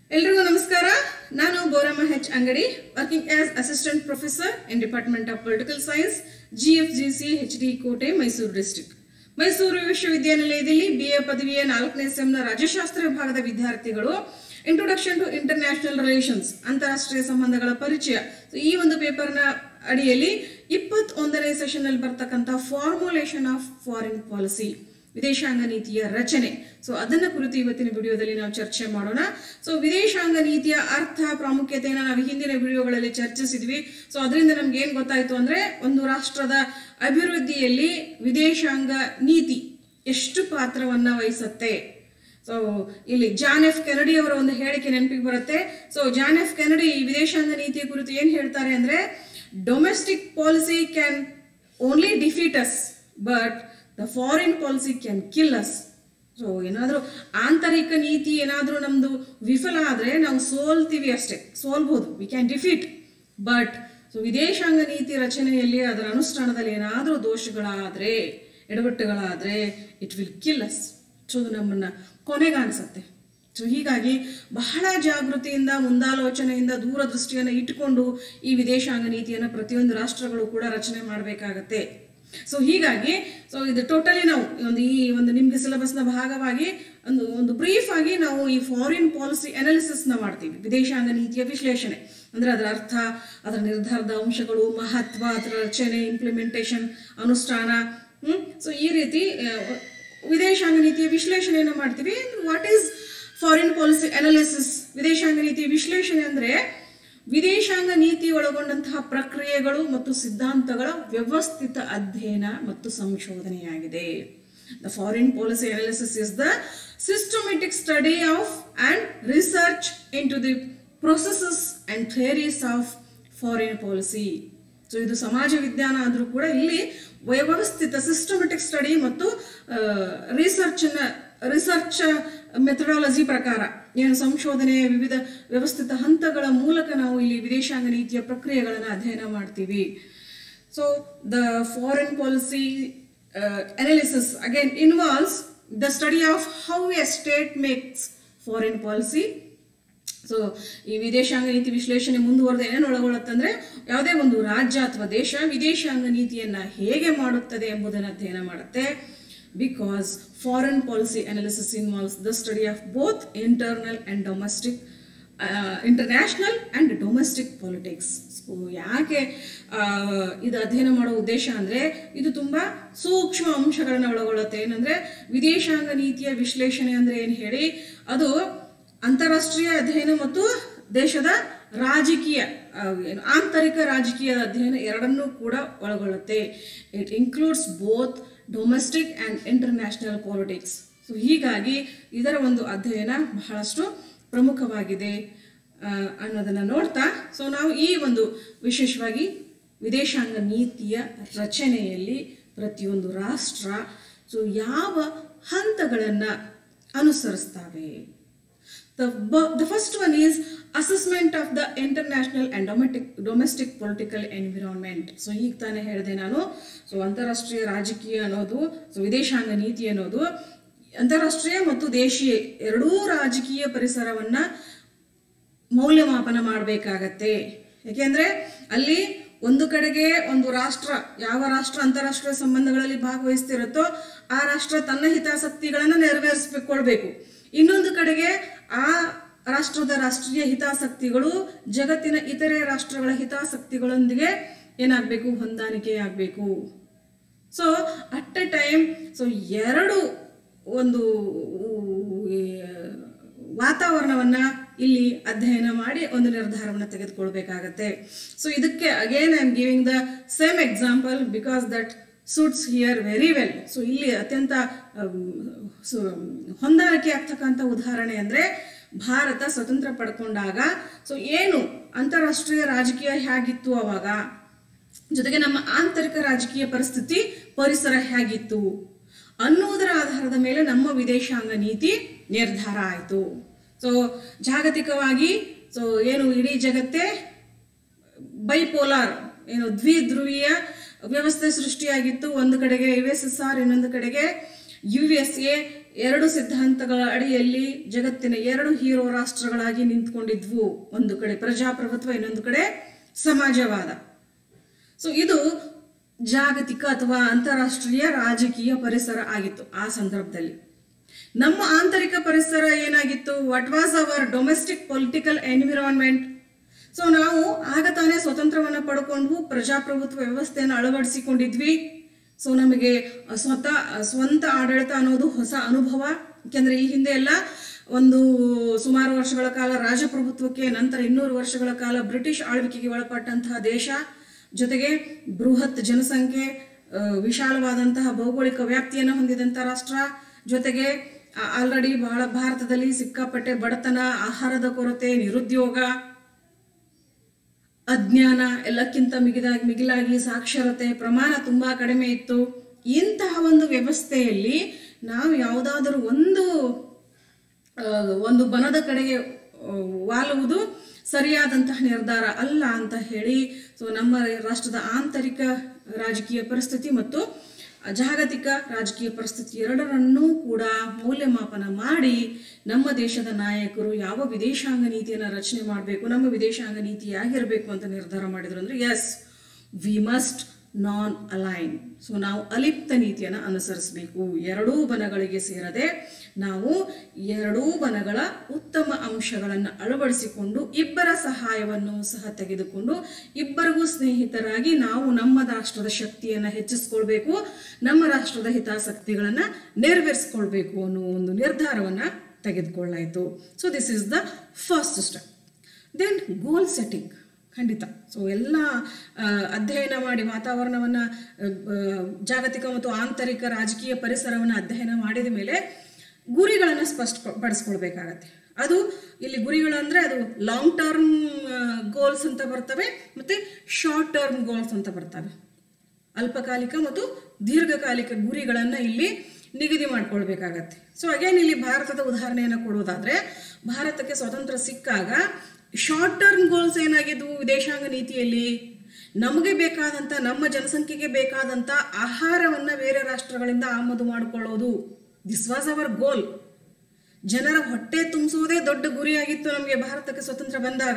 ಎಲ್ರಿಗೂ ನಮಸ್ಕಾರ ನಾನು Boramma H Angadi working as assistant professor in department of political science G F G C H D Kote Mysuru district Mysuru ವಿಶ್ವವಿದ್ಯಾನಿಲಯದಲ್ಲಿ B A ಪದವಿಯ ನಾಲ್ಕನೇ ಸೆಮ್ನ ರಾಜ್ಯಶಾಸ್ತ್ರ ವಿಭಾಗದ ವಿದ್ಯಾರ್ಥಿಗಳು ಇಂಟ್ರೊಡಕ್ಷನ್ ಟು ಇಂಟರ್ನ್ಯಾಷನಲ್ ರಿಲೇಷನ್ಸ್ ಅಂತಾರಾಷ್ಟ್ರೀಯ ಸಂಬಂಧಗಳ ಪರಿಚಯ So, ಈ ಒಂದು ಪೇಪರ್ನ ಅಡಿಯಲ್ಲಿ ಇಪ್ಪತ್ತೊಂದನೇ ಸೆಷನ್ ಅಲ್ಲಿ ಬರ್ತಕ್ಕಂಥ ಫಾರ್ಮುಲೇಷನ್ ಆಫ್ ಫಾರಿನ್ ಪಾಲಿಸಿ ವಿದೇಶಾಂಗ ನೀತಿಯ ರಚನೆ ಸೊ ಅದನ್ನ ಕುರಿತು ಇವತ್ತಿನ ವಿಡಿಯೋದಲ್ಲಿ ನಾವು ಚರ್ಚೆ ಮಾಡೋಣ ಸೊ ವಿದೇಶಾಂಗ ನೀತಿಯ ಅರ್ಥ ಪ್ರಾಮುಖ್ಯತೆಯನ್ನು ನಾವು ಹಿಂದಿನ ವಿಡಿಯೋಗಳಲ್ಲಿ ಚರ್ಚಿಸಿದ್ವಿ ಸೊ ಅದರಿಂದ ನಮ್ಗೆ ಏನ್ ಗೊತ್ತಾಯ್ತು ಅಂದ್ರೆ ಒಂದು ರಾಷ್ಟ್ರದ ಅಭಿವೃದ್ಧಿಯಲ್ಲಿ ವಿದೇಶಾಂಗ ನೀತಿ ಎಷ್ಟು ಪಾತ್ರವನ್ನ ವಹಿಸುತ್ತೆ ಸೊ ಇಲ್ಲಿ ಜಾನ್ ಎಫ್ ಕೆನಡಿ ಅವರ ಒಂದು ಹೇಳಿಕೆ ನೆನಪಿಗೆ ಬರುತ್ತೆ ಸೊ ಜಾನ್ ಎಫ್ ಕೆನಡಿ ಈ ವಿದೇಶಾಂಗ ನೀತಿಯ ಕುರಿತು ಏನ್ ಹೇಳ್ತಾರೆ ಅಂದ್ರೆ domestic policy can only defeat us but the foreign policy can kill us so ಏನಾದರೂ ಆಂತರಿಕ ನೀತಿ ಏನಾದರೂ ನಮ್ದು ವಿಫಲ ಆದರೆ ನಾವು ಸೋಲ್ತೀವಿ ಅಷ್ಟೇ ಸೋಲ್ಬೋದು we can defeat but so ವಿದೇಶಾಂಗ ನೀತಿ ರಚನೆಯಲ್ಲಿ ಅದರ ಅನುಷ್ಠಾನದಲ್ಲಿ ಏನಾದರೂ ದೋಷಗಳಾದರೆ ಎಡವಟ್ಟುಗಳಾದರೆ it will kill us so ಅದು ನಮ್ಮನ್ನು ಕೊನೆಗಾಣಿಸುತ್ತೆ ಸೊ ಹೀಗಾಗಿ ಬಹಳ ಜಾಗೃತಿಯಿಂದ ಮುಂದಾಲೋಚನೆಯಿಂದ ದೂರದೃಷ್ಟಿಯನ್ನು ಇಟ್ಟುಕೊಂಡು ಈ ವಿದೇಶಾಂಗ ನೀತಿಯನ್ನು ಪ್ರತಿಯೊಂದು ರಾಷ್ಟ್ರಗಳು ಕೂಡ ರಚನೆ ಮಾಡಬೇಕಾಗತ್ತೆ ಸೊ ಹೀಗಾಗಿ ಸೊ ಇದು ಟೋಟಲಿ ನಾವು ಒಂದು ಈ ಒಂದು ನಿಮಗೆ ಸಿಲೆಬಸ್ನ ಭಾಗವಾಗಿ ಒಂದು ಒಂದು ಬ್ರೀಫ್ ಆಗಿ ನಾವು ಈ ಫಾರಿನ್ ಪಾಲಿಸಿ ಅನಾಲಿಸಿಸ್ನ ಮಾಡ್ತೀವಿ ವಿದೇಶಾಂಗ ನೀತಿಯ ವಿಶ್ಲೇಷಣೆ ಅಂದ್ರೆ ಅದರ ಅರ್ಥ ಅದರ ನಿರ್ಧಾರದ ಅಂಶಗಳು ಮಹತ್ವ ಅದರ ರಚನೆ ಇಂಪ್ಲಿಮೆಂಟೇಷನ್ ಅನುಷ್ಠಾನ ಹ್ಮ್ ಸೊ ಈ ರೀತಿ ಆ, ವಿದೇಶಾಂಗ ನೀತಿಯ ವಿಶ್ಲೇಷಣೆಯನ್ನು ಮಾಡ್ತೀವಿ what is foreign policy analysis ವಿದೇಶಾಂಗ ನೀತಿಯ ವಿಶ್ಲೇಷಣೆ ಅಂದ್ರೆ ವಿದೇಶಾಂಗ ನೀತಿ ಒಳಗೊಂಡಂತಹ ಪ್ರಕ್ರಿಯೆಗಳು ಮತ್ತು ಸಿದ್ಧಾಂತಗಳ ವ್ಯವಸ್ಥಿತ ಅಧ್ಯಯನ ಮತ್ತು ಸಂಶೋಧನೆಯಾಗಿದೆ the foreign policy analysis is the systematic study of and research into the processes and theories of foreign policy so ಇದು ಸಮಾಜ ವಿಜ್ಞಾನ ಆದರೂ ಕೂಡ ಇಲ್ಲಿ ವ್ಯವಸ್ಥಿತ ಸಿಸ್ಟಮೆಟಿಕ್ ಸ್ಟಡಿ ಮತ್ತು ರಿಸರ್ಚ್ ರಿಸರ್ಚ್ ಮೆಥಡಾಲಜಿ ಪ್ರಕಾರ ಏನು ಸಂಶೋಧನೆಯ ವಿವಿಧ ವ್ಯವಸ್ಥಿತ ಹಂತಗಳ ಮೂಲಕ ನಾವು ಇಲ್ಲಿ ವಿದೇಶಾಂಗ ನೀತಿಯ ಪ್ರಕ್ರಿಯೆಗಳನ್ನು ಅಧ್ಯಯನ ಮಾಡ್ತೀವಿ so the foreign policy analysis again involves the study of how a state makes foreign policy so ಈ ವಿದೇಶಾಂಗ ನೀತಿ ವಿಶ್ಲೇಷಣೆ ಮುಂದುವರೆದ ಏನೇನು ಒಳಗೊಳ್ಳುತ್ತಂದ್ರೆ ಯಾವುದೇ ಒಂದು ರಾಜ್ಯ ಅಥವಾ ದೇಶ ವಿದೇಶಾಂಗ ನೀತಿಯನ್ನ ಹೇಗೆ ಮಾಡುತ್ತದೆ ಎಂಬುದನ್ನು ಅಧ್ಯಯನ ಮಾಡುತ್ತೆ because foreign policy analysis involves the study of both internal and domestic international and domestic politics so ಯಾಕೆ ಆ, ಇದು ಅಧ್ಯಯನ ಮಾಡೋ ಉದ್ದೇಶ ಅಂದ್ರೆ ಇದು ತುಂಬಾ ಸೂಕ್ಷ್ಮ ಅಂಶಗಳನ್ನ ಒಳಗೊಳ್ಳುತ್ತೆ ಏನಂದ್ರೆ ವಿದೇಶಾಂಗ ನೀತಿಯ ವಿಶ್ಲೇಷಣೆ ಅಂದ್ರೆ ಏನು ಹೇಳಿ ಅದು ಅಂತಾರಾಷ್ಟ್ರೀಯ ಅಧ್ಯಯನ ಮತ್ತು ದೇಶದ ರಾಜಕೀಯ ಆ, ಏನು ಆಂತರಿಕ ರಾಜಕೀಯ ಅಧ್ಯಯನ ಎರಡನ್ನೂ ಕೂಡ ಒಳಗೊಳ್ಳುತ್ತೆ it includes both domestic and international politics so ಹೀಗಾಗಿ ಇದರ ಒಂದು ಅಧ್ಯಯನ ಬಹಳಷ್ಟು ಪ್ರಮುಖವಾಗಿದೆ ಆ, ಅನ್ನೋದನ್ನು ನೋಡ್ತಾ ಸೊ ನಾವು ಈ ಒಂದು ವಿಶೇಷವಾಗಿ ವಿದೇಶಾಂಗ ನೀತಿಯ ರಚನೆಯಲ್ಲಿ ಪ್ರತಿಯೊಂದು ರಾಷ್ಟ್ರ ಸೊ ಯಾವ ಹಂತಗಳನ್ನು ಅನುಸರಿಸ್ತವೆ The, bu- the first one is assessment of the international and domestic, domestic political environment. So ಈಗ ತಾನೇ ಹೇಳಿದೆ ನಾನು ಸೊ ಅಂತಾರಾಷ್ಟ್ರೀಯ ರಾಜಕೀಯ ಅನ್ನೋದು ಸೊ ವಿದೇಶಾಂಗ ನೀತಿ ಅನ್ನೋದು ಅಂತಾರಾಷ್ಟ್ರೀಯ ಮತ್ತು ದೇಶೀಯ ಎರಡೂ ರಾಜಕೀಯ ಪರಿಸರವನ್ನ ಮೌಲ್ಯಮಾಪನ ಮಾಡಬೇಕಾಗತ್ತೆ ಯಾಕೆಂದ್ರೆ ಅಲ್ಲಿ ಒಂದು ಕಡೆಗೆ ಒಂದು ರಾಷ್ಟ್ರ ಯಾವ ರಾಷ್ಟ್ರ ಅಂತಾರಾಷ್ಟ್ರೀಯ ಸಂಬಂಧಗಳಲ್ಲಿ ಭಾಗವಹಿಸ್ತಿರುತ್ತೋ ಆ ರಾಷ್ಟ್ರ ತನ್ನ ಹಿತಾಸಕ್ತಿಗಳನ್ನು ನೆರವೇರಿಸಿಕೊಳ್ಬೇಕು ಇನ್ನೊಂದು ಕಡೆಗೆ ಆ ರಾಷ್ಟ್ರದ ರಾಷ್ಟ್ರೀಯ ಹಿತಾಸಕ್ತಿಗಳು ಜಗತ್ತಿನ ಇತರೆ ರಾಷ್ಟ್ರಗಳ ಹಿತಾಸಕ್ತಿಗಳೊಂದಿಗೆ ಏನಾಗಬೇಕು ಹೊಂದಾಣಿಕೆ ಆಗಬೇಕು so at a time so ಎರಡು ಒಂದು ಈ, ವಾತಾವರಣವನ್ನ ಇಲ್ಲಿ ಅಧ್ಯಯನ ಮಾಡಿ ಒಂದು ನಿರ್ಧಾರವನ್ನು ತೆಗೆದುಕೊಳ್ಬೇಕಾಗತ್ತೆ ಸೊ ಇದಕ್ಕೆ again I am giving the same example because that suits here very well so ಇಲ್ಲಿ ಅತ್ಯಂತ ಅಮ್, ಸೊ, ಹೊಂದಾಣಿಕೆ ಆಗ್ತಕ್ಕಂಥ ಉದಾಹರಣೆ ಅಂದ್ರೆ ಭಾರತ ಸ್ವತಂತ್ರ ಪಡ್ಕೊಂಡಾಗ ಸೊ ಏನು ಅಂತಾರಾಷ್ಟ್ರೀಯ ರಾಜಕೀಯ ಹೇಗಿತ್ತು ಅವಾಗ ಜೊತೆಗೆ ನಮ್ಮ ಆಂತರಿಕ ರಾಜಕೀಯ ಪರಿಸ್ಥಿತಿ ಪರಿಸರ ಹೇಗಿತ್ತು ಅನ್ನುವುದರ ಆಧಾರದ ಮೇಲೆ ನಮ್ಮ ವಿದೇಶಾಂಗ ನೀತಿ ನಿರ್ಧಾರ ಆಯಿತು ಸೊ ಜಾಗತಿಕವಾಗಿ ಸೊ ಏನು ಇಡೀ ಜಗತ್ತೇ ಬೈಪೋಲಾರ್ ಏನು ದ್ವಿಧ್ರುವೀಯ ವ್ಯವಸ್ಥೆ ಸೃಷ್ಟಿಯಾಗಿತ್ತು ಒಂದು ಕಡೆಗೆ ಯು ಎಸ್ ಎಸ್ ಆರ್ ಇನ್ನೊಂದು ಕಡೆಗೆ ಯು ಎಸ್ ಎ ಎರಡು ಸಿದ್ಧಾಂತಗಳ ಅಡಿಯಲ್ಲಿ ಜಗತ್ತಿನ ಎರಡು ಹೀರೋ ರಾಷ್ಟ್ರಗಳಾಗಿ ನಿಂತ್ಕೊಂಡಿದ್ವು ಒಂದು ಕಡೆ ಪ್ರಜಾಪ್ರಭುತ್ವ ಇನ್ನೊಂದು ಕಡೆ ಸಮಾಜವಾದ ಸೊ ಇದು ಜಾಗತಿಕ ಅಥವಾ ಅಂತಾರಾಷ್ಟ್ರೀಯ ರಾಜಕೀಯ ಪರಿಸರ ಆಗಿತ್ತು ಆ ಸಂದರ್ಭದಲ್ಲಿ ನಮ್ಮ ಆಂತರಿಕ ಪರಿಸರ ಏನಾಗಿತ್ತು what was our domestic political environment so ನಾವು ಆಗ ತಾನೇ ಸ್ವತಂತ್ರವನ್ನು ಪಡ್ಕೊಂಡು ಪ್ರಜಾಪ್ರಭುತ್ವ ವ್ಯವಸ್ಥೆಯನ್ನು ಅಳವಡಿಸಿಕೊಂಡಿದ್ವಿ ಸೊ ನಮಗೆ ಸ್ವತಃ ಸ್ವಂತ ಆಡಳಿತ ಅನ್ನೋದು ಹೊಸ ಅನುಭವ ಯಾಕೆಂದ್ರೆ ಈ ಹಿಂದೆ ಎಲ್ಲ ಒಂದು ಸುಮಾರು ವರ್ಷಗಳ ಕಾಲ ರಾಜಪ್ರಭುತ್ವಕ್ಕೆ ನಂತರ ಇನ್ನೂರು ವರ್ಷಗಳ ಕಾಲ ಬ್ರಿಟಿಷ್ ಆಳ್ವಿಕೆಗೆ ಒಳಪಟ್ಟಂತಹ ದೇಶ ಜೊತೆಗೆ ಬೃಹತ್ ಜನಸಂಖ್ಯೆ ಆ, ವಿಶಾಲವಾದಂತಹ ಭೌಗೋಳಿಕ ವ್ಯಾಪ್ತಿಯನ್ನು ಹೊಂದಿದಂಥ ರಾಷ್ಟ್ರ ಜೊತೆಗೆ ಆಲ್ರೆಡಿ ಬಹಳ ಭಾರತದಲ್ಲಿ ಸಿಕ್ಕಾಪಟ್ಟೆ ಬಡತನ ಆಹಾರದ ಕೊರತೆ ನಿರುದ್ಯೋಗ ಅಜ್ಞಾನ ಎಲ್ಲಕ್ಕಿಂತ ಮಿಗಿದಾಗಿ ಮಿಗಿಲಾಗಿ ಸಾಕ್ಷರತೆ ಪ್ರಮಾಣ ತುಂಬಾ ಕಡಿಮೆ ಇತ್ತು ಇಂತಹ ಒಂದು ವ್ಯವಸ್ಥೆಯಲ್ಲಿ ನಾವು ಯಾವುದಾದರೂ ಒಂದು ಆ, ಒಂದು ಬನದ ಕಡೆಗೆ ಆ, ವಾಲುವುದು ಸರಿಯಾದಂತಹ ನಿರ್ಧಾರ ಅಲ್ಲ ಅಂತ ಹೇಳಿ ಸೊ ನಮ್ಮ ರಾಷ್ಟ್ರದ ಆಂತರಿಕ ರಾಜಕೀಯ ಪರಿಸ್ಥಿತಿ ಮತ್ತು ಜಾಗತಿಕ ರಾಜಕೀಯ ಪರಿಸ್ಥಿತಿ ಎರಡರನ್ನೂ ಕೂಡ ಮೌಲ್ಯಮಾಪನ ಮಾಡಿ ನಮ್ಮ ದೇಶದ ನಾಯಕರು ಯಾವ ವಿದೇಶಾಂಗ ನೀತಿಯನ್ನು ರಚನೆ ಮಾಡಬೇಕು ನಮ್ಮ ವಿದೇಶಾಂಗ ನೀತಿ ಯಾಗಿರಬೇಕು ಅಂತ ನಿರ್ಧಾರ ಮಾಡಿದ್ರು ಅಂದ್ರೆ yes we must non align so ನಾವು ಅಲಿಪ್ತ ನೀತಿಯನ್ನು ಅನುಸರಿಸಬೇಕು ಎರಡೂ ಬನಗಳಿಗೆ ಸೇರದೆ ನಾವು ಎರಡೂ ಬನಗಳ ಉತ್ತಮ ಅಂಶಗಳನ್ನು ಅಳವಡಿಸಿಕೊಂಡು ಇಬ್ಬರ ಸಹಾಯವನ್ನು ಸಹ ತೆಗೆದುಕೊಂಡು ಇಬ್ಬರಿಗೂ ಸ್ನೇಹಿತರಾಗಿ ನಾವು ನಮ್ಮ ರಾಷ್ಟ್ರದ ಶಕ್ತಿಯನ್ನು ಹೆಚ್ಚಿಸ್ಕೊಳ್ಬೇಕು ನಮ್ಮ ರಾಷ್ಟ್ರದ ಹಿತಾಸಕ್ತಿಗಳನ್ನು ನೆರವೇರಿಸ್ಕೊಳ್ಬೇಕು ಅನ್ನೋ ಒಂದು ನಿರ್ಧಾರವನ್ನು ತೆಗೆದುಕೊಳ್ಳಾಯಿತು so this is the first step then goal setting ಖಂಡಿತ ಸೊ ಎಲ್ಲ ಆ, ಅಧ್ಯಯನ ಮಾಡಿ ವಾತಾವರಣವನ್ನು ಜಾಗತಿಕ ಮತ್ತು ಆಂತರಿಕ ರಾಜಕೀಯ ಪರಿಸರವನ್ನು ಅಧ್ಯಯನ ಮಾಡಿದ ಮೇಲೆ ಗುರಿಗಳನ್ನು ಸ್ಪಷ್ಟಪಡಿಸ್ಕೊಳ್ಬೇಕಾಗತ್ತೆ ಅದು ಇಲ್ಲಿ ಗುರಿಗಳಂದ್ರೆ ಅದು ಲಾಂಗ್ ಟರ್ಮ್ ಗೋಲ್ಸ್ ಅಂತ ಬರ್ತವೆ ಮತ್ತೆ ಶಾರ್ಟ್ ಟರ್ಮ್ ಗೋಲ್ಸ್ ಅಂತ ಬರ್ತವೆ ಅಲ್ಪಕಾಲಿಕ ಮತ್ತು ದೀರ್ಘಕಾಲಿಕ ಗುರಿಗಳನ್ನು ಇಲ್ಲಿ ನಿಗದಿ ಮಾಡ್ಕೊಳ್ಬೇಕಾಗತ್ತೆ ಸೊ ಅಗೇನ್ ಇಲ್ಲಿ ಭಾರತದ ಉದಾಹರಣೆಯನ್ನು ಕೊಡೋದಾದ್ರೆ ಭಾರತಕ್ಕೆ ಸ್ವತಂತ್ರ ಸಿಕ್ಕಾಗ ಶಾರ್ಟ್ ಟರ್ಮ್ ಗೋಲ್ಸ್ ಏನಾಗಿದ್ವು ವಿದೇಶಾಂಗ ನೀತಿಯಲ್ಲಿ ನಮಗೆ ಬೇಕಾದಂತ ನಮ್ಮ ಜನಸಂಖ್ಯೆಗೆ ಬೇಕಾದಂತ ಆಹಾರವನ್ನ ಬೇರೆ ರಾಷ್ಟ್ರಗಳಿಂದ ಆಮದು ಮಾಡಿಕೊಳ್ಳೋದು ದಿಸ್ ವಾಸ್ ಅವರ್ ಗೋಲ್ ಜನರ ಹೊಟ್ಟೆ ತುಂಬಿಸುವುದೇ ದೊಡ್ಡ ಗುರಿಯಾಗಿತ್ತು ನಮಗೆ ಭಾರತಕ್ಕೆ ಸ್ವತಂತ್ರ ಬಂದಾಗ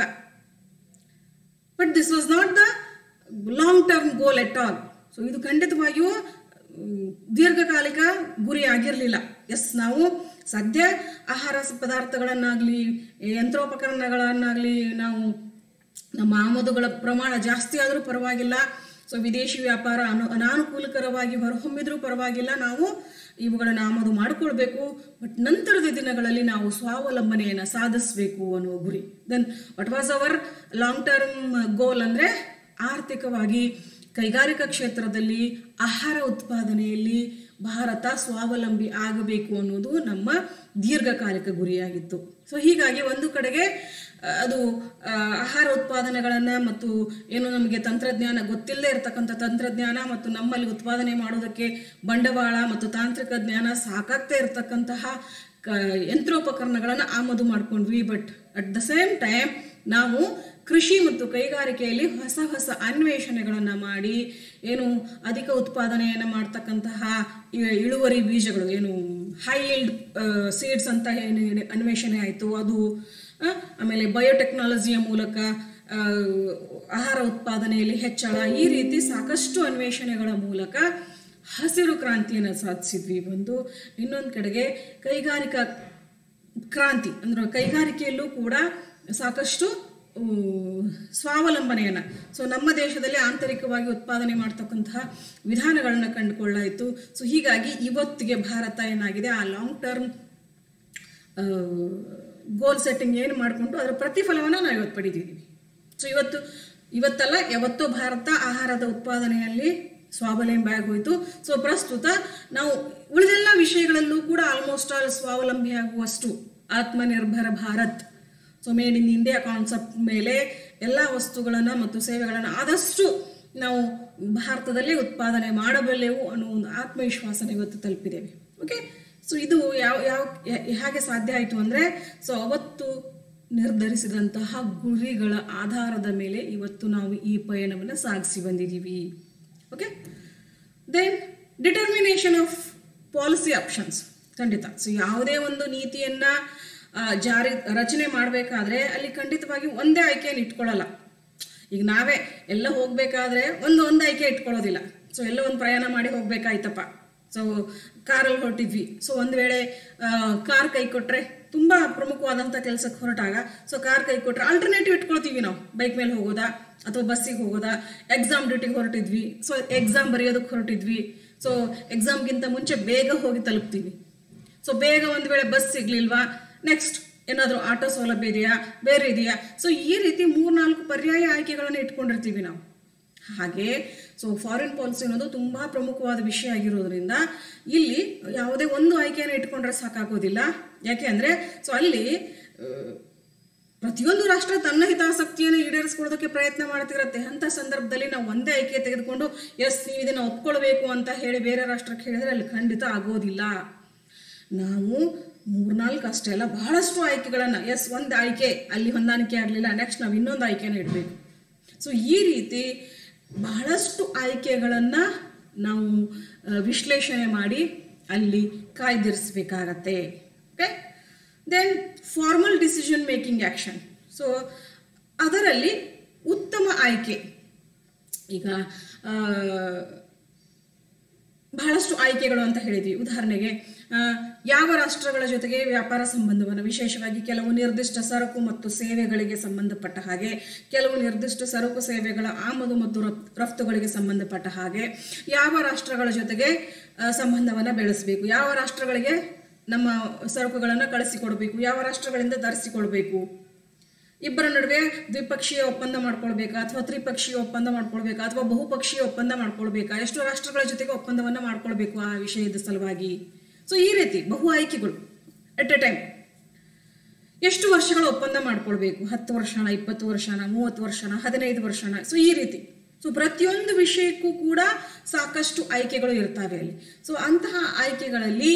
but this was not the long term goal at all so ಇದು ಖಂಡಿತವಾಗಿಯೂ ಮ್, ದೀರ್ಘಕಾಲಿಕ ಗುರಿ ಆಗಿರಲಿಲ್ಲ ಎಸ್ ನಾವು ಸದ್ಯ ಆಹಾರ ಪದಾರ್ಥಗಳನ್ನಾಗಲಿ ಯಂತ್ರೋಪಕರಣಗಳನ್ನಾಗಲಿ ನಾವು ನಮ್ಮ ಆಮದುಗಳ ಪ್ರಮಾಣ ಜಾಸ್ತಿ ಆದರೂ ಪರವಾಗಿಲ್ಲ ಸೊ ವಿದೇಶಿ ವ್ಯಾಪಾರ ಅನು ಅನಾನುಕೂಲಕರವಾಗಿ ಹೊರಹೊಮ್ಮಿದ್ರೂ ಪರವಾಗಿಲ್ಲ ನಾವು ಇವುಗಳನ್ನು ಆಮದು ಮಾಡಿಕೊಳ್ಬೇಕು ಬಟ್ ನಂತರದ ದಿನಗಳಲ್ಲಿ ನಾವು ಸ್ವಾವಲಂಬನೆಯನ್ನು ಸಾಧಿಸಬೇಕು ಅನ್ನುವ ಗುರಿ then what was our long term goal ಅಂದರೆ ಆರ್ಥಿಕವಾಗಿ ಕೈಗಾರಿಕಾ ಕ್ಷೇತ್ರದಲ್ಲಿ ಆಹಾರ ಉತ್ಪಾದನೆಯಲ್ಲಿ ಭಾರತ ಸ್ವಾವಲಂಬಿ ಆಗಬೇಕು ಅನ್ನೋದು ನಮ್ಮ ದೀರ್ಘಕಾಲಿಕ ಗುರಿಯಾಗಿತ್ತು ಸೊ ಹೀಗಾಗಿ ಒಂದು ಕಡೆಗೆ ಆ, ಅದು ಆ, ಆಹಾರ ಉತ್ಪಾದನೆಗಳನ್ನು ಮತ್ತು ಏನು ನಮಗೆ ತಂತ್ರಜ್ಞಾನ ಗೊತ್ತಿಲ್ಲದೆ ಇರತಕ್ಕಂಥ ತಂತ್ರಜ್ಞಾನ ಮತ್ತು ನಮ್ಮಲ್ಲಿ ಉತ್ಪಾದನೆ ಮಾಡೋದಕ್ಕೆ ಬಂಡವಾಳ ಮತ್ತು ತಾಂತ್ರಿಕ ಜ್ಞಾನ ಸಾಕಾಗ್ತಾ ಇರತಕ್ಕಂತಹ ಕ ಯಂತ್ರೋಪಕರಣಗಳನ್ನು ಆಮದು ಮಾಡ್ಕೊಂಡ್ವಿ but at the same time ನಾವು ಕೃಷಿ ಮತ್ತು ಕೈಗಾರಿಕೆಯಲ್ಲಿ ಹೊಸ ಹೊಸ ಅನ್ವೇಷಣೆಗಳನ್ನು ಮಾಡಿ ಏನು ಅಧಿಕ ಉತ್ಪಾದನೆಯನ್ನು ಮಾಡ್ತಕ್ಕಂತಹ ಇ- ಇಳುವರಿ ಬೀಜಗಳು ಏನು ಹೈ ಇಲ್ಡ್ ಸೀಡ್ಸ್ ಅಂತ ಏನು ಏನು ಅನ್ವೇಷಣೆ ಆಯಿತು ಅದು ಆ, ಆಮೇಲೆ ಬಯೋಟೆಕ್ನಾಲಜಿಯ ಮೂಲಕ ಆ, ಆಹಾರ ಉತ್ಪಾದನೆಯಲ್ಲಿ ಹೆಚ್ಚಳ ಈ ರೀತಿ ಸಾಕಷ್ಟು ಅನ್ವೇಷಣೆಗಳ ಮೂಲಕ ಹಸಿರು ಕ್ರಾಂತಿಯನ್ನು ಸಾಧಿಸಿದ್ವಿ ಒಂದು ಇನ್ನೊಂದು ಕಡೆಗೆ ಕೈಗಾರಿಕಾ ಕ್ರಾಂತಿ ಅಂದ್ರೆ ಕೈಗಾರಿಕೆಯಲ್ಲೂ ಕೂಡ ಸಾಕಷ್ಟು ಆ, ಸ್ವಾವಲಂಬನೆಯನ್ನು ಸೊ ನಮ್ಮ ದೇಶದಲ್ಲಿ ಆಂತರಿಕವಾಗಿ ಉತ್ಪಾದನೆ ಮಾಡ್ತಕ್ಕಂತಹ ವಿಧಾನಗಳನ್ನ ಕಂಡುಕೊಳ್ಳಾಯಿತು ಸೊ ಹೀಗಾಗಿ ಇವತ್ತಿಗೆ ಭಾರತ ಏನಾಗಿದೆ ಆ ಲಾಂಗ್ ಟರ್ಮ್ ಗೋಲ್ ಸೆಟ್ಟಿಂಗ್ ಏನು ಮಾಡಿಕೊಂಡು ಅದರ ಪ್ರತಿಫಲವನ್ನು ನಾವು ಇವತ್ತು ಪಡಿತಿದ್ದೀವಿ ಸೊ ಇವತ್ತು ಇವತ್ತಲ್ಲ ಯಾವತ್ತೋ ಭಾರತ ಆಹಾರದ ಉತ್ಪಾದನೆಯಲ್ಲಿ ಸ್ವಾವಲಂಬಿ ಆಗೋಯ್ತು ಸೊ ಪ್ರಸ್ತುತ ನಾವು ಉಳಿದೆಲ್ಲ ವಿಷಯಗಳಲ್ಲೂ ಕೂಡ ಆಲ್ಮೋಸ್ಟ್ ಆಲ್ ಸ್ವಾವಲಂಬಿ ಆಗುವಷ್ಟು Atmanirbhar Bharat so made in India concept ಮೇಲೆ ಎಲ್ಲ ವಸ್ತುಗಳನ್ನು ಮತ್ತು ಸೇವೆಗಳನ್ನು ಆದಷ್ಟು ನಾವು ಭಾರತದಲ್ಲಿ ಉತ್ಪಾದನೆ ಮಾಡಬಲ್ಲೆವು ಅನ್ನೋ ಒಂದು ಆತ್ಮವಿಶ್ವಾಸನ ಇವತ್ತು ತಲುಪಿದ್ದೇವೆ ಓಕೆ ಸೊ ಇದು ಯಾವ ಯಾವ ಯಾ- ಹೇಗೆ ಸಾಧ್ಯ ಆಯಿತು ಅಂದರೆ ಸೊ ಅವತ್ತು ನಿರ್ಧರಿಸಿದಂತಹ ಗುರಿಗಳ ಆಧಾರದ ಮೇಲೆ ಇವತ್ತು ನಾವು ಈ ಪಯಣವನ್ನು ಸಾಗಿಸಿ ಬಂದಿದ್ದೀವಿ okay then determination of policy options ಖಂಡಿತ ಸೊ ಯಾವುದೇ ಒಂದು ನೀತಿಯನ್ನ ಆ, ಜಾರಿ ರಚನೆ ಮಾಡಬೇಕಾದ್ರೆ ಅಲ್ಲಿ ಖಂಡಿತವಾಗಿ ಒಂದೇ ಆಯ್ಕೆಯನ್ನು ಇಟ್ಕೊಳ್ಳಲ್ಲ ಈಗ ನಾವೇ ಎಲ್ಲ ಹೋಗ್ಬೇಕಾದ್ರೆ ಒಂದು ಒಂದು ಆಯ್ಕೆ ಇಟ್ಕೊಳ್ಳೋದಿಲ್ಲ ಸೊ ಎಲ್ಲ ಒಂದು ಪ್ರಯಾಣ ಮಾಡಿ ಹೋಗ್ಬೇಕಾಯ್ತಪ್ಪ ಸೊ ಕಾರಲ್ಲಿ ಹೊರಟಿದ್ವಿ ಸೊ ಒಂದು ವೇಳೆ ಕಾರ್ ಕೈ ಕೊಟ್ರೆ ತುಂಬಾ ಪ್ರಮುಖವಾದಂಥ ಕೆಲಸಕ್ಕೆ ಹೊರಟಾಗ ಸೊ ಕಾರ್ ಕೈ ಕೊಟ್ರೆ ಆಲ್ಟರ್ನೇಟಿವ್ ಇಟ್ಕೊಳ್ತೀವಿ ನಾವು ಬೈಕ್ ಮೇಲೆ ಹೋಗೋದಾ ಅಥವಾ ಬಸ್ಸಿಗೆ ಹೋಗೋದಾ ಎಕ್ಸಾಮ್ ಡ್ಯೂಟಿಗೆ ಹೊರಟಿದ್ವಿ ಸೊ ಎಕ್ಸಾಮ್ ಬರೆಯೋದಕ್ಕೆ ಹೊರಟಿದ್ವಿ ಸೊ ಎಕ್ಸಾಮ್ಗಿಂತ ಮುಂಚೆ ಬೇಗ ಹೋಗಿ ತಲುಪ್ತೀವಿ ಸೊ ಬೇಗ ಒಂದು ವೇಳೆ ಬಸ್ ಸಿಗ್ಲಿಲ್ವಾ ನೆಕ್ಸ್ಟ್ ಏನಾದರೂ ಆಟೋ ಸೌಲಭ್ಯ ಇದೆಯಾ ಬೇರೆ ಇದೆಯಾ ಸೊ ಈ ರೀತಿ ಮೂರ್ನಾಲ್ಕು ಪರ್ಯಾಯ ಆಯ್ಕೆಗಳನ್ನು ಇಟ್ಕೊಂಡಿರ್ತೀವಿ ನಾವು ಹಾಗೆ ಸೊ ಫಾರಿನ್ ಪಾಲಿಸಿ ಅನ್ನೋದು ತುಂಬಾ ಪ್ರಮುಖವಾದ ವಿಷಯ ಆಗಿರೋದ್ರಿಂದ ಇಲ್ಲಿ ಯಾವುದೇ ಒಂದು ಆಯ್ಕೆಯನ್ನು ಇಟ್ಕೊಂಡ್ರೆ ಸಾಕಾಗೋದಿಲ್ಲ ಯಾಕೆ ಅಂದ್ರೆ ಸೊ ಅಲ್ಲಿ ಆ, ಪ್ರತಿಯೊಂದು ರಾಷ್ಟ್ರ ತನ್ನ ಹಿತಾಸಕ್ತಿಯನ್ನು ಈಡೇರಿಸ್ಕೊಳ್ಳೋದಕ್ಕೆ ಪ್ರಯತ್ನ ಮಾಡ್ತಿರತ್ತೆ ಅಂತ ಸಂದರ್ಭದಲ್ಲಿ ನಾವು ಒಂದೇ ಆಯ್ಕೆ ತೆಗೆದುಕೊಂಡು ಎಸ್ ನೀವು ಇದನ್ನ ಒಪ್ಕೊಳ್ಬೇಕು ಅಂತ ಹೇಳಿ ಬೇರೆ ರಾಷ್ಟ್ರಕ್ಕೆ ಹೇಳಿದ್ರೆ ಅಲ್ಲಿ ಖಂಡಿತ ಆಗೋದಿಲ್ಲ ನಾವು ಮೂರ್ನಾಲ್ಕು ಅಷ್ಟೇ ಅಲ್ಲ ಬಹಳಷ್ಟು ಆಯ್ಕೆಗಳನ್ನು ಎಸ್ ಒಂದು ಆಯ್ಕೆ ಅಲ್ಲಿ ಹೊಂದಾಣಿಕೆ ಆಗಲಿಲ್ಲ ನೆಕ್ಸ್ಟ್ ನಾವು ಇನ್ನೊಂದು ಆಯ್ಕೆನ ಇಡಬೇಕು ಸೊ ಈ ರೀತಿ ಬಹಳಷ್ಟು ಆಯ್ಕೆಗಳನ್ನು ನಾವು ಆ, ವಿಶ್ಲೇಷಣೆ ಮಾಡಿ ಅಲ್ಲಿ ಕಾಯ್ದಿರಿಸಬೇಕಾಗತ್ತೆ okay then formal decision making action so ಅದರಲ್ಲಿ ಉತ್ತಮ ಆಯ್ಕೆ ಈಗ ಆ, ಬಹಳಷ್ಟು ಆಯ್ಕೆಗಳು ಅಂತ ಹೇಳಿದ್ವಿ ಉದಾಹರಣೆಗೆ ಆ, ಯಾವ ರಾಷ್ಟ್ರಗಳ ಜೊತೆಗೆ ವ್ಯಾಪಾರ ಸಂಬಂಧವನ್ನು ವಿಶೇಷವಾಗಿ ಕೆಲವು ನಿರ್ದಿಷ್ಟ ಸರಕು ಮತ್ತು ಸೇವೆಗಳಿಗೆ ಸಂಬಂಧಪಟ್ಟ ಹಾಗೆ ಕೆಲವು ನಿರ್ದಿಷ್ಟ ಸರಕು ಸೇವೆಗಳ ಆಮದು ಮತ್ತು ರಫ್- ರಫ್ತುಗಳಿಗೆ ಸಂಬಂಧಪಟ್ಟ ಹಾಗೆ ಯಾವ ರಾಷ್ಟ್ರಗಳ ಜೊತೆಗೆ ಆ, ಸಂಬಂಧವನ್ನು ಬೆಳೆಸಬೇಕು ಯಾವ ರಾಷ್ಟ್ರಗಳಿಗೆ ನಮ್ಮ ಸರಕುಗಳನ್ನು ಕಳಿಸಿಕೊಡ್ಬೇಕು ಯಾವ ರಾಷ್ಟ್ರಗಳಿಂದ ತರಿಸಿಕೊಳ್ಬೇಕು ಇಬ್ಬರ ನಡುವೆ ದ್ವಿಪಕ್ಷೀಯ ಒಪ್ಪಂದ ಮಾಡ್ಕೊಳ್ಬೇಕಾ ಅಥವಾ ತ್ರಿಪಕ್ಷೀಯ ಒಪ್ಪಂದ ಮಾಡ್ಕೊಳ್ಬೇಕಾ ಅಥವಾ ಬಹುಪಕ್ಷೀಯ ಒಪ್ಪಂದ ಮಾಡ್ಕೊಳ್ಬೇಕಾ ಎಷ್ಟು ರಾಷ್ಟ್ರಗಳ ಜೊತೆಗೆ ಒಪ್ಪಂದವನ್ನ ಮಾಡ್ಕೊಳ್ಬೇಕು ಆ ವಿಷಯದ ಸಲುವಾಗಿ ಸೊ ಈ ರೀತಿ ಬಹು ಆಯ್ಕೆಗಳು ಎಟ್ ಎ ಟೈಮ್ ಎಷ್ಟು ವರ್ಷಗಳ ಒಪ್ಪಂದ ಮಾಡ್ಕೊಳ್ಬೇಕು ಹತ್ತು ವರ್ಷನ ಇಪ್ಪತ್ತು ವರ್ಷನ ಮೂವತ್ತು ವರ್ಷನ ಹದಿನೈದು ವರ್ಷನ ಸೊ ಈ ರೀತಿ ಸೊ ಪ್ರತಿಯೊಂದು ವಿಷಯಕ್ಕೂ ಕೂಡ ಸಾಕಷ್ಟು ಆಯ್ಕೆಗಳು ಇರ್ತವೆ ಅಲ್ಲಿ ಸೊ ಅಂತಹ ಆಯ್ಕೆಗಳಲ್ಲಿ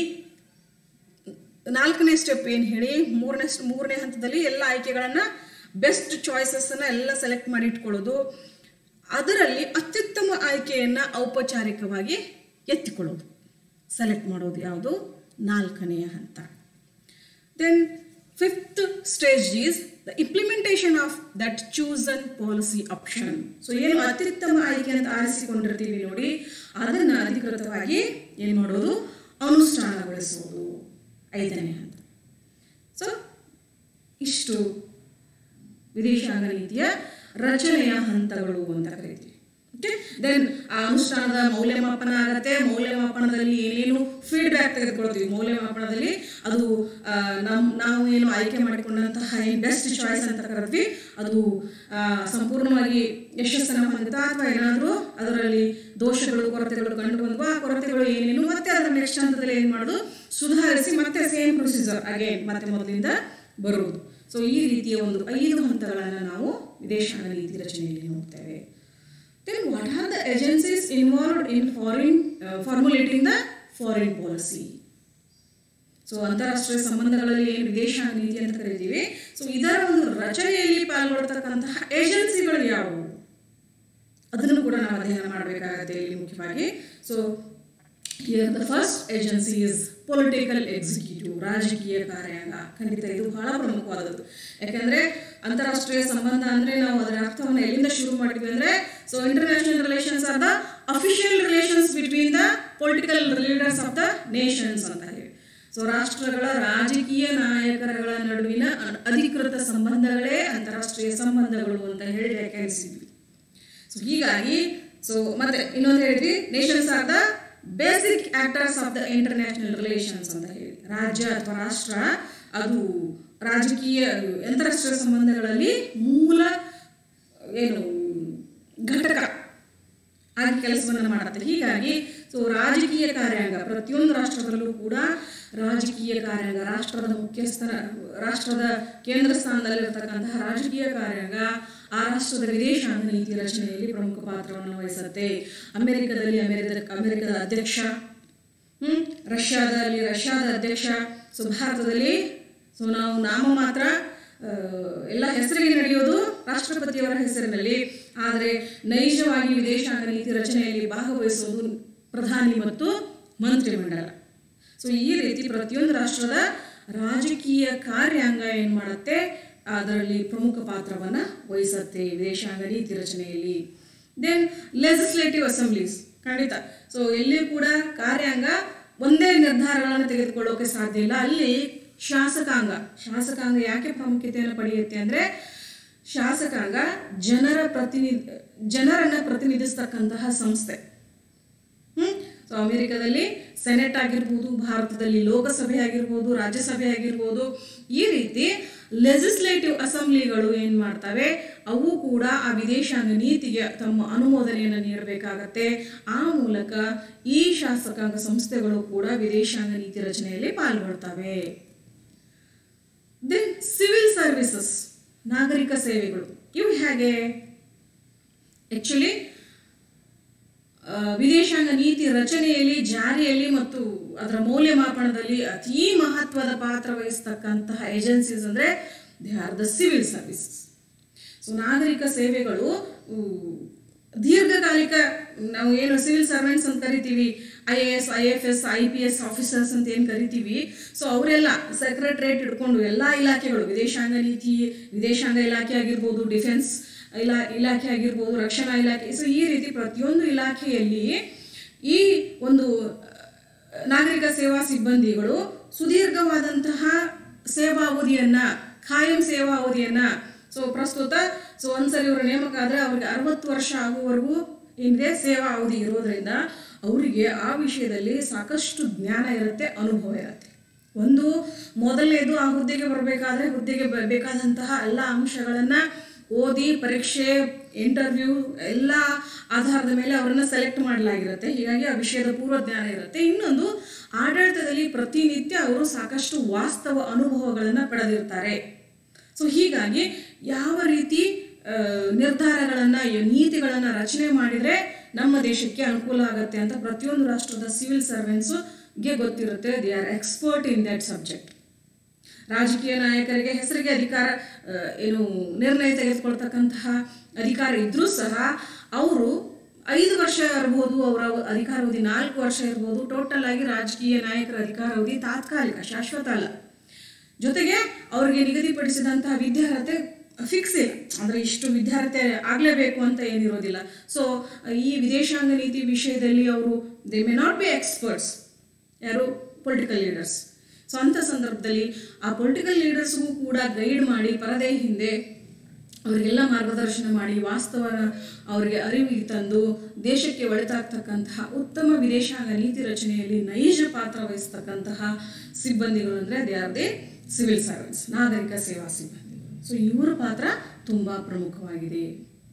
ನಾಲ್ಕನೇ ಸ್ಟೆಪ್ ಏನು ಹೇಳಿ ಮೂರನೇ ಮೂರನೇ ಹಂತದಲ್ಲಿ ಎಲ್ಲ ಆಯ್ಕೆಗಳನ್ನು ಬೆಸ್ಟ್ ಚಾಯ್ಸಸ್ಸನ್ನು ಎಲ್ಲ ಸೆಲೆಕ್ಟ್ ಮಾಡಿ ಇಟ್ಕೊಳ್ಳೋದು ಅದರಲ್ಲಿ ಅತ್ಯುತ್ತಮ ಆಯ್ಕೆಯನ್ನು ಔಪಚಾರಿಕವಾಗಿ ಎತ್ತಿಕೊಳ್ಳೋದು ಸೆಲೆಕ್ಟ್ ಮಾಡೋದು ಯಾವುದು ನಾಲ್ಕನೆಯ ಹಂತ then fifth stage is the implementation of that chosen policy option so ಏನು ಅತ್ಯುತ್ತಮ ಆಯ್ಕೆ ಅಂತ ಆರಿಸಿಕೊಂಡಿರ್ತೀವಿ ನೋಡಿ ಅದನ್ನ ಅಧಿಕೃತವಾಗಿ ಏನು ಮಾಡೋದು ಅನುಷ್ಠಾನಗೊಳಿಸುವುದು ಐದನೇ ಹಂತ ಸೊ ಇಷ್ಟು ವಿದೇಶಾಂಗ ನೀತಿಯ ರಚನೆಯ ಹಂತಗಳು ಅಂತ ಕರಿತೀವಿ ಓಕೆ ದೆನ್ ಆ ಅನುಷ್ಠಾನದ ಮೌಲ್ಯಮಾಪನ ಆಗತ್ತೆ ಮೌಲ್ಯಮಾಪನದಲ್ಲಿ ಏನೇನು ಫೀಡ್ಬ್ಯಾಕ್ ತೆಗೆದುಕೊಳ್ತೀವಿ ಮೌಲ್ಯಮಾಪನದಲ್ಲಿ ಅದು ಆ, ನಮ್ ನಾವು ಏನು ಆಯ್ಕೆ ಮಾಡಿಕೊಂಡಂತಹ ಏನು ಬೆಸ್ಟ್ ಚಾಯ್ಸ್ ಅಂತ ಕರಿತೀವಿ ಅದು ಆ, ಸಂಪೂರ್ಣವಾಗಿ ಯಶಸ್ಸನ್ನು ಹೊಂದುತ್ತಾ ಅಥವಾ ಏನಾದರೂ ಅದರಲ್ಲಿ ದೋಷಗಳು ಕೊರತೆಗಳು ಕಂಡು ಬಂದ್ವಾ ಆ ಕೊರತೆಗಳು ಏನೇನು ಮತ್ತೆ ಅದರ ನೆಕ್ಸ್ಟ್ ಹಂತದಲ್ಲಿ ಏನು ಮಾಡೋದು ಸುಧಾರಿಸಿ ಮತ್ತೆ ಸೇಮ್ ಪ್ರೊಸೀಜರ್ ಅಗೇನ್ ಮತ್ತೆ ಮೊದಲಿಂದ ಬರುವುದು ಸೊ ಈ ರೀತಿಯ ಒಂದು ಐದು ಹಂತಗಳನ್ನು ನಾವು ವಿದೇಶಾಂಗ ನೀತಿ ರಚನೆಯಲ್ಲಿ ನೋಡ್ತೇವೆ then what are the agencies involved in foreign uh, formulating the foreign policy so ಅಂತಾರಾಷ್ಟ್ರೀಯ ಸಂಬಂಧಗಳಲ್ಲಿ ಏನು ವಿದೇಶಾಂಗ ನೀತಿ ಅಂತ ಕರಿತೀವಿ ಸೊ ಇದರ ಒಂದು ರಚನೆಯಲ್ಲಿ ಪಾಲ್ಗೊಳ್ತಕ್ಕಂತಹ ಏಜೆನ್ಸಿಗಳು ಯಾವುವು ಅದನ್ನು ಕೂಡ ನಾವು ಅಧ್ಯಯನ ಮಾಡಬೇಕಾಗತ್ತೆ ಇಲ್ಲಿ ಮುಖ್ಯವಾಗಿ so here the first agency is political executive ರಾಜಕೀಯ ಕಾರ್ಯಾಂಗ ಖಂಡಿತ ಇದು ಬಹಳ ಪ್ರಮುಖವಾದದ್ದು ಯಾಕಂದ್ರೆ ಅಂತಾರಾಷ್ಟ್ರೀಯ ಸಂಬಂಧ ಅಂದ್ರೆ ನಾವು ಅದರ ಅರ್ಥವನ್ನು ಎಲ್ಲಿಂದ ಶುರು ಮಾಡಿದ್ವಿ ಅಂದ್ರೆ so international relations are the official relations between the political leaders of the nations ಅಂತ ಹೇಳಿ ಸೊ ರಾಷ್ಟ್ರಗಳ ರಾಜಕೀಯ ನಾಯಕರುಗಳ ನಡುವಿನ ಅ- ಅಧಿಕೃತ ಸಂಬಂಧಗಳೇ ಅಂತಾರಾಷ್ಟ್ರೀಯ ಸಂಬಂಧಗಳು ಅಂತ ಹೇಳಿ ವ್ಯಾಖ್ಯಾನಿಸಿದ್ವಿ ಸೊ ಹೀಗಾಗಿ ಸೊ ಮತ್ತೆ ಇನ್ನೊಂದು ಹೇಳಿದ್ವಿ nations are the basic actors of the international relations ಅಂತ ಹೇಳಿ ರಾಜ್ಯ ಅಥವಾ ರಾಷ್ಟ್ರ ಅದು ರಾಜಕೀಯ ಅಂತಾರಾಷ್ಟ್ರೀಯ ಸಂಬಂಧಗಳಲ್ಲಿ ಮೂಲ ಏನು ಘಟಕ ಆಗಿ ಕೆಲಸವನ್ನು ಮಾಡುತ್ತೆ ಹೀಗಾಗಿ ಸೊ ರಾಜಕೀಯ ಕಾರ್ಯಾಂಗ ಪ್ರತಿಯೊಂದು ರಾಷ್ಟ್ರದಲ್ಲೂ ಕೂಡ ರಾಜಕೀಯ ಕಾರ್ಯಾಂಗ ರಾಷ್ಟ್ರದ ಮುಖ್ಯಸ್ಥರ ರಾಷ್ಟ್ರದ ಕೇಂದ್ರ ಸ್ಥಾನದಲ್ಲಿರತಕ್ಕಂತಹ ರಾಜಕೀಯ ಕಾರ್ಯಾಂಗ ಆ ರಾಷ್ಟ್ರದ ವಿದೇಶಾಂಗ ನೀತಿ ರಚನೆಯಲ್ಲಿ ಪ್ರಮುಖ ಪಾತ್ರವನ್ನು ವಹಿಸುತ್ತೆ ಅಮೆರಿಕದಲ್ಲಿ ಅಮೆರಿಕ ಅಮೆರಿಕದ ಅಧ್ಯಕ್ಷ ಹ್ಮ್ ರಷ್ಯಾದಲ್ಲಿ ರಷ್ಯಾದ ಅಧ್ಯಕ್ಷ ಸೊ ಭಾರತದಲ್ಲಿ ಸೊ ನಾವು ನಾಮ ಮಾತ್ರ ಆ, ಎಲ್ಲ ಹೆಸರಿಗೆ ನಡೆಯೋದು ರಾಷ್ಟ್ರಪತಿಯವರ ಹೆಸರಿನಲ್ಲಿ ಆದರೆ ನೈಜವಾಗಿ ವಿದೇಶಾಂಗ ನೀತಿ ರಚನೆಯಲ್ಲಿ ಭಾಗವಹಿಸುವುದು ಪ್ರಧಾನಿ ಮತ್ತು ಮಂತ್ರಿಮಂಡಲ ಸೊ ಈ ರೀತಿ ಪ್ರತಿಯೊಂದು ರಾಷ್ಟ್ರದ ರಾಜಕೀಯ ಕಾರ್ಯಾಂಗ ಏನು ಮಾಡುತ್ತೆ ಅದರಲ್ಲಿ ಪ್ರಮುಖ ಪಾತ್ರವನ್ನ ವಹಿಸುತ್ತೆ ವಿದೇಶಾಂಗ ನೀತಿ ರಚನೆಯಲ್ಲಿ ದೆನ್ ಲೆಜಿಸ್ಲೇಟಿವ್ ಅಸೆಂಬ್ಲೀಸ್ ಖಂಡಿತ ಸೊ ಎಲ್ಲಿಯೂ ಕೂಡ ಕಾರ್ಯಾಂಗ ಒಂದೇ ನಿರ್ಧಾರಗಳನ್ನು ತೆಗೆದುಕೊಳ್ಳೋಕೆ ಸಾಧ್ಯ ಇಲ್ಲ ಅಲ್ಲಿ ಶಾಸಕಾಂಗ ಶಾಸಕಾಂಗ ಯಾಕೆ ಪ್ರಾಮುಖ್ಯತೆಯನ್ನು ಪಡೆಯುತ್ತೆ ಅಂದ್ರೆ ಶಾಸಕಾಂಗ ಜನರ ಪ್ರತಿನಿಧಿ ಜನರನ್ನ ಪ್ರತಿನಿಧಿಸ್ತಕ್ಕಂತಹ ಸಂಸ್ಥೆ ಹ್ಮ್ ಸೊ ಅಮೆರಿಕದಲ್ಲಿ ಸೆನೆಟ್ ಆಗಿರ್ಬೋದು ಭಾರತದಲ್ಲಿ ಲೋಕಸಭೆ ಆಗಿರ್ಬೋದು ರಾಜ್ಯಸಭೆ ಆಗಿರ್ಬೋದು ಈ ರೀತಿ ಲೆಜಿಸ್ಲೇಟಿವ್ ಅಸೆಂಬ್ಲಿಗಳು ಏನ್ ಮಾಡ್ತವೆ ಅವು ಕೂಡ ಆ ವಿದೇಶಾಂಗ ನೀತಿಗೆ ತಮ್ಮ ಅನುಮೋದನೆಯನ್ನು ನೀಡಬೇಕಾಗತ್ತೆ ಆ ಮೂಲಕ ಈ ಶಾಸಕಾಂಗ ಸಂಸ್ಥೆಗಳು ಕೂಡ ವಿದೇಶಾಂಗ ನೀತಿ ರಚನೆಯಲ್ಲಿ ಪಾಲ್ಗೊಳ್ತವೆ ದೆನ್ ಸಿವಿಲ್ ಸರ್ವಿಸಸ್ ನಾಗರಿಕ ಸೇವೆಗಳು ಇವು ಹೇಗೆ ಆಕ್ಚುಲಿ ವಿದೇಶಾಂಗ ನೀತಿ ರಚನೆಯಲ್ಲಿ ಜಾರಿಯಲ್ಲಿ ಮತ್ತು ಅದರ ಮೌಲ್ಯಮಾಪನದಲ್ಲಿ ಅತೀ ಮಹತ್ವದ ಪಾತ್ರ ವಹಿಸ್ತಕ್ಕಂತಹ ಏಜೆನ್ಸೀಸ್ ಅಂದ್ರೆ they are the civil services so ನಾಗರಿಕ ಸೇವೆಗಳು ಉ, ದೀರ್ಘಕಾಲಿಕ ನಾವು ಏನು ಸಿವಿಲ್ ಸರ್ವೆಂಟ್ಸ್ ಅಂತ ಕರಿತೀವಿ I A S I F S I P S officers ಅಂತ ಏನು ಕರಿತೀವಿ ಸೊ ಅವರೆಲ್ಲ ಸೆಕ್ರೆಟರೇಟ್ ಇಟ್ಕೊಂಡು ಎಲ್ಲ ಇಲಾಖೆಗಳು ವಿದೇಶಾಂಗ ನೀತಿ ವಿದೇಶಾಂಗ ಇಲಾಖೆ ಆಗಿರ್ಬೋದು ಡಿಫೆನ್ಸ್ ಇಲಾ ಇಲಾಖೆ ಆಗಿರ್ಬೋದು ರಕ್ಷಣಾ ಇಲಾಖೆ ಸೊ ಈ ರೀತಿ ಪ್ರತಿಯೊಂದು ಇಲಾಖೆಯಲ್ಲಿ ಈ ಒಂದು ಅಹ್, ನಾಗರಿಕ ಸೇವಾ ಸಿಬ್ಬಂದಿಗಳು ಸುದೀರ್ಘವಾದಂತಹ ಸೇವಾವಧಿಯನ್ನ ಖಾಯಂ ಸೇವಾವಧಿಯನ್ನ ಸೊ ಪ್ರಸ್ತುತ ಸೊ ಒಂದ್ಸರಿ ಇವರ ನೇಮಕ ಆದ್ರೆ ಅವ್ರಿಗೆ ಅರವತ್ತು ವರ್ಷ ಆಗುವವರೆಗೂ ಏನಿದೆ ಸೇವಾ ಅವಧಿ ಇರೋದ್ರಿಂದ ಅವರಿಗೆ ಆ ವಿಷಯದಲ್ಲಿ ಸಾಕಷ್ಟು ಜ್ಞಾನ ಇರುತ್ತೆ ಅನುಭವ ಇರುತ್ತೆ ಒಂದು ಮೊದಲನೇದು ಆ ಹುದ್ದೆಗೆ ಬರಬೇಕಾದ್ರೆ ಹುದ್ದೆಗೆ ಬ- ಬೇಕಾದಂತಹ ಎಲ್ಲ ಅಂಶಗಳನ್ನ ಓದಿ ಪರೀಕ್ಷೆ ಇಂಟರ್ವ್ಯೂ ಎಲ್ಲ ಆಧಾರದ ಮೇಲೆ ಅವರನ್ನ ಸೆಲೆಕ್ಟ್ ಮಾಡಲಾಗಿರುತ್ತೆ ಹೀಗಾಗಿ ಆ ವಿಷಯದ ಪೂರ್ವ ಜ್ಞಾನ ಇರುತ್ತೆ ಇನ್ನೊಂದು ಆಡಳಿತದಲ್ಲಿ ಪ್ರತಿನಿತ್ಯ ಅವರು ಸಾಕಷ್ಟು ವಾಸ್ತವ ಅನುಭವಗಳನ್ನು ಪಡೆದಿರ್ತಾರೆ ಸೊ ಹೀಗಾಗಿ ಯಾವ ರೀತಿ ಆ, ನಿರ್ಧಾರಗಳನ್ನ ಯ- ನೀತಿಗಳನ್ನ ರಚನೆ ಮಾಡಿದ್ರೆ ನಮ್ಮ ದೇಶಕ್ಕೆ ಅನುಕೂಲ ಆಗುತ್ತೆ ಅಂತ ಪ್ರತಿಯೊಂದು ರಾಷ್ಟ್ರದ ಸಿವಿಲ್ ಸರ್ವೆಂಟ್ಸ್ಗೆ ಗೊತ್ತಿರುತ್ತೆ they are expert in that subject ರಾಜಕೀಯ ನಾಯಕರಿಗೆ ಹೆಸರಿಗೆ ಅಧಿಕಾರ ಆ, ಏನು ನಿರ್ಣಯ ತೆಗೆದುಕೊಳ್ತಕ್ಕಂತಹ ಅಧಿಕಾರ ಇದ್ರೂ ಸಹ ಅವರು ಐದು ವರ್ಷ ಇರ್ಬೋದು ಅವರ ಅಧಿಕಾರಾವಧಿ ನಾಲ್ಕು ವರ್ಷ ಇರ್ಬೋದು ಟೋಟಲ್ ಆಗಿ ರಾಜಕೀಯ ನಾಯಕರ ಅಧಿಕಾರಾವಧಿ ತಾತ್ಕಾಲಿಕ ಶಾಶ್ವತ ಅಲ್ಲ ಜೊತೆಗೆ ಅವರಿಗೆ ನಿಗದಿಪಡಿಸಿದಂತಹ ವಿದ್ಯಾರ್ಹತೆ ಫಿಕ್ಸ್ ಇಲ್ಲ ಅಂದ್ರೆ ಇಷ್ಟು ವಿದ್ಯಾರ್ಹತೆ ಆಗಲೇಬೇಕು ಅಂತ ಏನಿರೋದಿಲ್ಲ ಸೊ ಈ ವಿದೇಶಾಂಗ ನೀತಿ ವಿಷಯದಲ್ಲಿ ಅವರು they may not be experts ಯಾರು ಪೊಲಿಟಿಕಲ್ ಲೀಡರ್ಸ್ ಸೊ ಅಂಥ ಸಂದರ್ಭದಲ್ಲಿ ಆ ಪೊಲಿಟಿಕಲ್ ಲೀಡರ್ಸ್ಗೂ ಕೂಡ ಗೈಡ್ ಮಾಡಿ ಪರದೆ ಹಿಂದೆ ಅವರಿಗೆಲ್ಲ ಮಾರ್ಗದರ್ಶನ ಮಾಡಿ ವಾಸ್ತವನ ಅವರಿಗೆ ಅರಿವಿಗೆ ತಂದು ದೇಶಕ್ಕೆ ಒಳಿತಾಗ್ತಕ್ಕಂತಹ ಉತ್ತಮ ವಿದೇಶಾಂಗ ನೀತಿ ರಚನೆಯಲ್ಲಿ ನೈಜ ಪಾತ್ರ ವಹಿಸ್ತಕ್ಕಂತಹ ಸಿಬ್ಬಂದಿಗಳು ಅಂದರೆ they are they civil servants ನಾಗರಿಕ ಸೇವಾ ಸಿಬ್ಬಂದಿಗಳು ಸೊ ಇವರ ಪಾತ್ರ ತುಂಬ ಪ್ರಮುಖವಾಗಿದೆ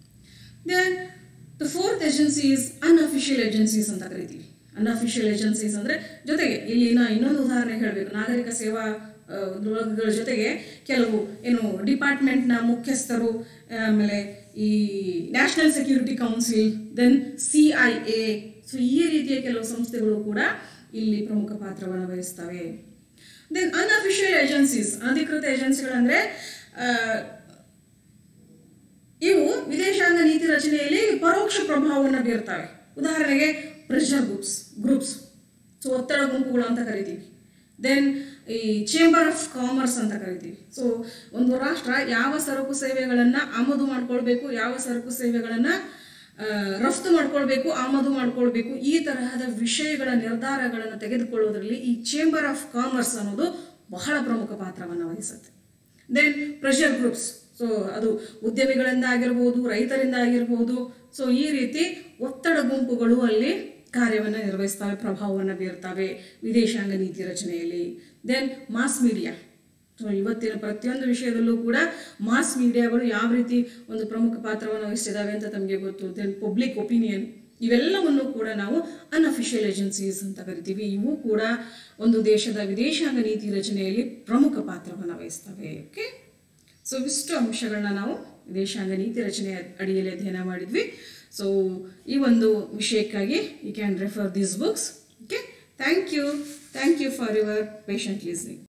then the fourth agency is unofficial agencies ಅಂತ ಕರಿತೀವಿ ಅನ್ಅಫಿಷಿಯಲ್ ಏಜೆನ್ಸೀಸ್ ಅಂದ್ರೆ ಜೊತೆಗೆ ಇಲ್ಲಿನ ಇನ್ನೊಂದು ಉದಾಹರಣೆ ಹೇಳಬೇಕು ನಾಗರಿಕ ಸೇವಾ ಆ, ವಿಭಾಗಗಳ ಜೊತೆಗೆ ಕೆಲವು ಏನು ಡಿಪಾರ್ಟ್ಮೆಂಟ್ನ ಮುಖ್ಯಸ್ಥರು ಆಮೇಲೆ ಈ national security council then C I A so ಈ ರೀತಿಯ ಕೆಲವು ಸಂಸ್ಥೆಗಳು ಕೂಡ ಇಲ್ಲಿ ಪ್ರಮುಖ ಪಾತ್ರವನ್ನು ವಹಿಸ್ತವೆ ದೆನ್ ಅನ್ಅಫಿಷಿಯಲ್ ಏಜೆನ್ಸೀಸ್ ಅಧಿಕೃತ ಏಜೆನ್ಸಿಗಳಂದ್ರೆ ಆ, ಇವು ವಿದೇಶಾಂಗ ನೀತಿ ರಚನೆಯಲ್ಲಿ ಪರೋಕ್ಷ ಪ್ರಭಾವವನ್ನು ಬೀರ್ತವೆ ಉದಾಹರಣೆಗೆ ಪ್ರೆಷರ್ ಗ್ರೂಪ್ಸ್ ಗ್ರೂಪ್ಸ್ ಸೊ ಒತ್ತಡ ಗುಂಪುಗಳು ಅಂತ ಕರಿತೀವಿ ದೆನ್ ಈ ಚೇಂಬರ್ ಆಫ್ ಕಾಮರ್ಸ್ ಅಂತ ಕರಿತೀವಿ ಸೊ ಒಂದು ರಾಷ್ಟ್ರ ಯಾವ ಸರಕು ಸೇವೆಗಳನ್ನು ಆಮದು ಮಾಡ್ಕೊಳ್ಬೇಕು ಯಾವ ಸರಕು ಸೇವೆಗಳನ್ನು ರಫ್ತು ಮಾಡ್ಕೊಳ್ಬೇಕು ಆಮದು ಮಾಡ್ಕೊಳ್ಬೇಕು ಈ ತರಹದ ವಿಷಯಗಳ ನಿರ್ಧಾರಗಳನ್ನು ತೆಗೆದುಕೊಳ್ಳೋದ್ರಲ್ಲಿ ಈ ಚೇಂಬರ್ ಆಫ್ ಕಾಮರ್ಸ್ ಅನ್ನೋದು ಬಹಳ ಪ್ರಮುಖ ಪಾತ್ರವನ್ನು ವಹಿಸುತ್ತೆ ದೆನ್ ಪ್ರೆಷರ್ ಗ್ರೂಪ್ಸ್ ಸೊ ಅದು ಉದ್ಯಮಿಗಳಿಂದ ಆಗಿರ್ಬೋದು ರೈತರಿಂದ ಆಗಿರ್ಬೋದು ಸೊ ಈ ರೀತಿ ಒತ್ತಡ ಗುಂಪುಗಳು ಅಲ್ಲಿ ಕಾರ್ಯವನ್ನು ನಿರ್ವಹಿಸ್ತವೆ ಪ್ರಭಾವವನ್ನು ಬೀರ್ತವೆ ವಿದೇಶಾಂಗ ನೀತಿ ರಚನೆಯಲ್ಲಿ ದೆನ್ ಮಾಸ್ ಮೀಡಿಯಾ ಸೊ ಇವತ್ತಿನ ಪ್ರತಿಯೊಂದು ವಿಷಯದಲ್ಲೂ ಕೂಡ ಮಾಸ್ ಮೀಡಿಯಾಗಳು ಯಾವ ರೀತಿ ಒಂದು ಪ್ರಮುಖ ಪಾತ್ರವನ್ನು ವಹಿಸ್ತಿದ್ದಾವೆ ಅಂತ ತಮಗೆ ಗೊತ್ತು ದೆನ್ ಪಬ್ಲಿಕ್ ಒಪಿನಿಯನ್ ಇವೆಲ್ಲವನ್ನು ಕೂಡ ನಾವು ಅನ್ಅಫಿಷಿಯಲ್ ಏಜೆನ್ಸೀಸ್ ಅಂತ ಕರಿತೀವಿ ಇವು ಕೂಡ ಒಂದು ದೇಶದ ವಿದೇಶಾಂಗ ನೀತಿ ರಚನೆಯಲ್ಲಿ ಪ್ರಮುಖ ಪಾತ್ರವನ್ನು ವಹಿಸ್ತವೆ ಓಕೆ ಸೊ ಇಷ್ಟು ಅಂಶಗಳನ್ನ ನಾವು ವಿದೇಶಾಂಗ ನೀತಿ ರಚನೆ ಅಡಿಯಲ್ಲಿ ಅಧ್ಯಯನ ಮಾಡಿದ್ವಿ ಸೊ ಈ ಒಂದು ವಿಷಯಕ್ಕಾಗಿ you can refer these books okay thank you thank you for your patient listening